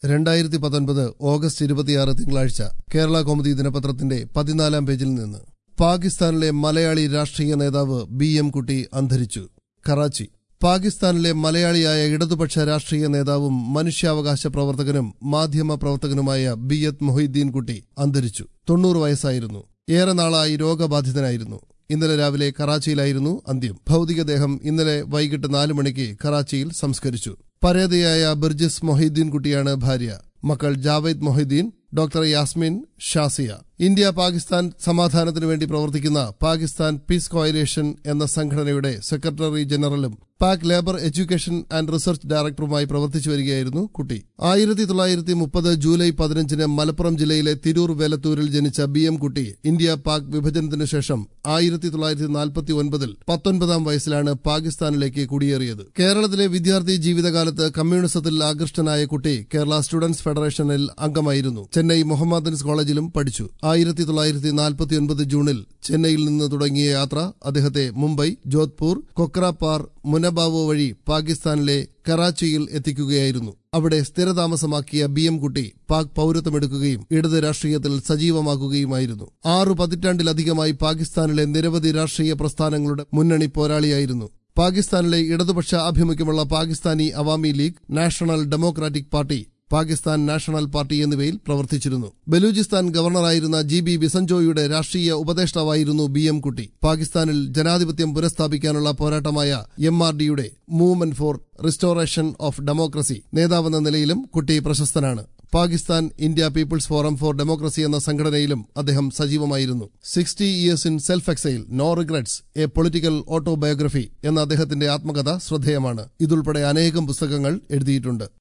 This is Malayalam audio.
രണ്ടായിരത്തി പത്തൊൻപത് ഓഗസ്റ്റ് ഇരുപത്തിയാറ് തിങ്കളാഴ്ച കേരള കൗമുദി ദിനപത്രത്തിന്റെ പതിനാലാം പേജിൽ നിന്ന് പാകിസ്ഥാനിലെ മലയാളി രാഷ്ട്രീയ നേതാവ് ബി എം കുട്ടി അന്തരിച്ചു കറാച്ചി പാകിസ്ഥാനിലെ മലയാളിയായ ഇടതുപക്ഷ രാഷ്ട്രീയ നേതാവും മനുഷ്യാവകാശ പ്രവർത്തകനും മാധ്യമ പ്രവർത്തകനുമായ ബി എത്ത് മൊഹീദ്ദീൻ കുട്ടി അന്തരിച്ചു തൊണ്ണൂറ് വയസ്സായിരുന്നു ഏറെ നാളായി രോഗബാധിതനായിരുന്നു ഇന്നലെ രാവിലെ കറാച്ചിയിലായിരുന്നു അന്ത്യം ഭൗതികദേഹം ഇന്നലെ വൈകിട്ട് നാല് മണിക്ക് കറാച്ചിയിൽ സംസ്കരിച്ചു പരേതയായ ബിർജിസ് മൊഹീദ്ദീൻ കുട്ടിയാണ് ഭാര്യ മക്കൾ ജാവേദ് മൊഹീദ്ദീൻ ഡോക്ടർ യാസ്മിൻ ഷാസിയ ഇന്ത്യ പാകിസ്ഥാൻ സമാധാനത്തിനു വേണ്ടി പ്രവർത്തിക്കുന്ന പാകിസ്ഥാൻ പീസ് കോയലേഷൻ എന്ന സംഘടനയുടെ സെക്രട്ടറി ജനറലും Pak labour education and research ഡയറക്ടറുമായി പ്രവർത്തിച്ചു വരികയായിരുന്നു കുട്ടി ആയിരത്തി തൊള്ളായിരത്തി മുപ്പത് ജൂലൈ പതിനഞ്ചിന് മലപ്പുറം ജില്ലയിലെ തിരൂർ വേലത്തൂരിൽ ജനിച്ച ബി എം കുട്ടി ഇന്ത്യ പാക് വിഭജനത്തിനു ശേഷം ആയിരത്തി തൊള്ളായിരത്തി നാൽപ്പത്തി ഒൻപതിൽ പത്തൊൻപതാം വയസ്സിലാണ് പാകിസ്ഥാനിലേക്ക് കുടിയേറിയത് കേരളത്തിലെ വിദ്യാർത്ഥി ജീവിതകാലത്ത് കമ്മ്യൂണിസത്തിൽ ആകൃഷ്ടനായ കുട്ടി കേരള സ്റ്റുഡൻസ് ഫെഡറേഷനിൽ അംഗമായിരുന്നു ചെന്നൈ മുഹമ്മദൻസ് കോളേജിലും പഠിച്ചു ആയിരത്തി തൊള്ളായിരത്തി നാൽപ്പത്തിയൊൻപത് ജൂണിൽ ചെന്നൈയിൽ നിന്ന് തുടങ്ങിയ യാത്ര അദ്ദേഹത്തെ മുംബൈ ജോധ്പൂർ കൊക്രാപ്പാർ മുനബാവോ വഴി പാകിസ്ഥാനിലെ കറാച്ചിയിൽ എത്തിക്കുകയായിരുന്നു അവിടെ സ്ഥിരതാമസമാക്കിയ ബി എം കുട്ടി പാക് പൌരത്വമെടുക്കുകയും ഇടത് രാഷ്ട്രീയത്തിൽ സജീവമാക്കുകയുമായിരുന്നു ആറു പതിറ്റാണ്ടിലധികമായി പാകിസ്ഥാനിലെ നിരവധി രാഷ്ട്രീയ പ്രസ്ഥാനങ്ങളുടെ മുന്നണി പോരാളിയായിരുന്നു പാകിസ്ഥാനിലെ ഇടതുപക്ഷ ആഭിമുഖ്യമുള്ള Pakistani Awami league national democratic party Pakistan national party എന്നിവയിൽ പ്രവർത്തിച്ചിരുന്നു ബലൂചിസ്ഥാൻ ഗവർണറായിരുന്ന ജി ബി ബിസഞ്ചോയുടെ രാഷ്ട്രീയ ഉപദേഷ്ടാവായിരുന്നു ബി എം കുട്ടി പാകിസ്ഥാനിൽ ജനാധിപത്യം പുനഃസ്ഥാപിക്കാനുള്ള പോരാട്ടമായ എം ആർ ഡിയുടെ movement for restoration of democracy നേതാവെന്ന നിലയിലും കുട്ടി പ്രശസ്തനാണ് Pakistan India people's forum for democracy എന്ന സംഘടനയിലും അദ്ദേഹം സജീവമായിരുന്നു sixty years in self exile no regrets a political autobiography എന്ന അദ്ദേഹത്തിന്റെ ആത്മകഥ ശ്രദ്ധേയമാണ് ഇതുൾപ്പെടെ അനേകം പുസ്തകങ്ങൾ എഴുതിയിട്ടുണ്ട്